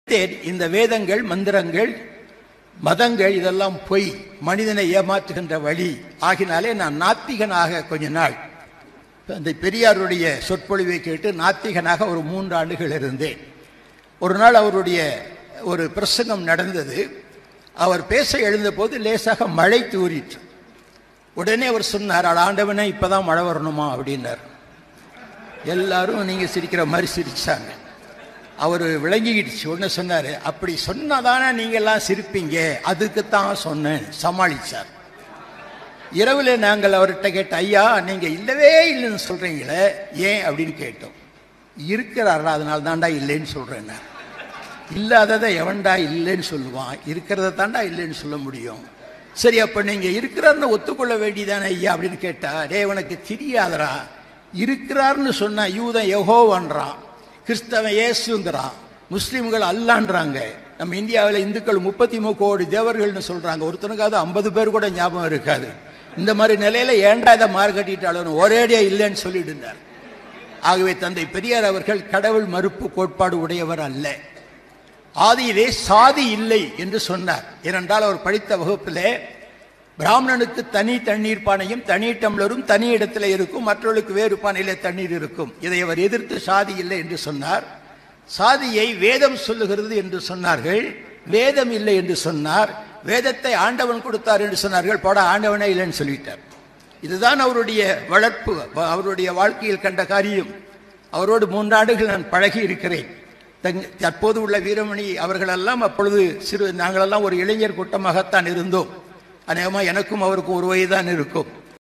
நினைத்தேன் இந்த வேதங்கள் மந்திரங்கள் மதங்கள் இதெல்லாம் பொய் மனிதனை ஏமாற்றுகின்ற வழி ஆகினாலே நான் நாத்திகனாக கொஞ்ச நாள் அந்த பெரியாருடைய சொற்பொழிவை கேட்டு நாத்திகனாக ஒரு மூன்று ஆண்டுகள் இருந்தேன் ஒரு நாள் அவருடைய ஒரு பிரசங்கம் நடந்தது அவர் பேச எழுந்தபோது லேசாக மழை தூறிற்று உடனே அவர் சொன்னார் "அட ஆண்டவனே இப்பதான் மழை வரணுமா அப்படின்னார் எல்லாரும் நீங்க சிரிக்கிற மாதிரி சிரிச்சாங்க அவர் விளங்கிக்கிடுச்சு ஒன்று சொன்னார் அப்படி சொன்னாதானே நீங்க எல்லாம் சிரிப்பீங்க அதுக்குத்தான் சொன்னேன் சமாளிச்சார் இரவில் நாங்கள் அவர்கிட்ட கேட்ட ஐயா நீங்க இல்லவே இல்லைன்னு சொல்றீங்களே ஏன் அப்படின்னு கேட்டோம் இருக்கிறாரா அதனால தாண்டா இல்லைன்னு சொல்றேன் நான். இல்லாததை எவன்டா இல்லைன்னு சொல்லுவான் இருக்கிறத தாண்டா இல்லைன்னு சொல்ல முடியும் சரி அப்ப நீங்க இருக்கிறார்னு ஒத்துக்கொள்ள வேண்டியதானே ஐயா அப்படின்னு கேட்டா டே உனக்கு தெரியாதடா இருக்கிறார்னு சொன்னா யூதன் யெகோவான்றான் கிறிஸ்தவன் இயேசுங்கிறான் முஸ்லீம்கள் அல்லான்றாங்க நம்ம இந்தியாவில் இந்துக்கள் முப்பத்தி மூணு கோடி தேவர்கள்னு சொல்றாங்க ஒருத்தனுக்காவது ஐம்பது பேர் கூட ஞாபகம் இருக்காது இந்த மாதிரி நிலையில ஏன்டா இதை மார்கட்டிட்டாலும் ஒரேடியா இல்லைன்னு சொல்லிடுந்தார் ஆகவே தந்தை பெரியார் அவர்கள் கடவுள் மறுப்பு கோட்பாடு உடையவர் அல்ல ஆதியிலே சாதி இல்லை என்று சொன்னார் ஏனென்றால் அவர் படித்த வகுப்பிலே பிராமணனுக்கு தனி தண்ணீர் பானையும் தனி டம்ளரும் தனி இடத்துல இருக்கும் மற்றவர்களுக்கு வேறு பானையிலே தண்ணீர் இருக்கும் இதை அவர் எதிர்த்து சாதி இல்லை என்று சொன்னார் சாதியை வேதம் சொல்லுகிறது என்று சொன்னார்கள் வேதம் இல்லை என்று சொன்னார் வேதத்தை ஆண்டவன் கொடுத்தார் என்று சொன்னார்கள் போட ஆண்டவனே இல்லைன்னு சொல்லிட்டார் இதுதான் அவருடைய வளர்ப்பு அவருடைய வாழ்க்கையில் கண்ட காரியம் அவரோடு மூன்றாண்டுகள் நான் பழகி இருக்கிறேன் தங்- தற்போது உள்ள வீரமணி அவர்களெல்லாம் அப்பொழுது சிறு நாங்களெல்லாம் ஒரு இளைஞர் கூட்டமாகத்தான் இருந்தோம் அநேகமாக எனக்கும் அவருக்கும் ஒரு வயதுதான் இருக்கும்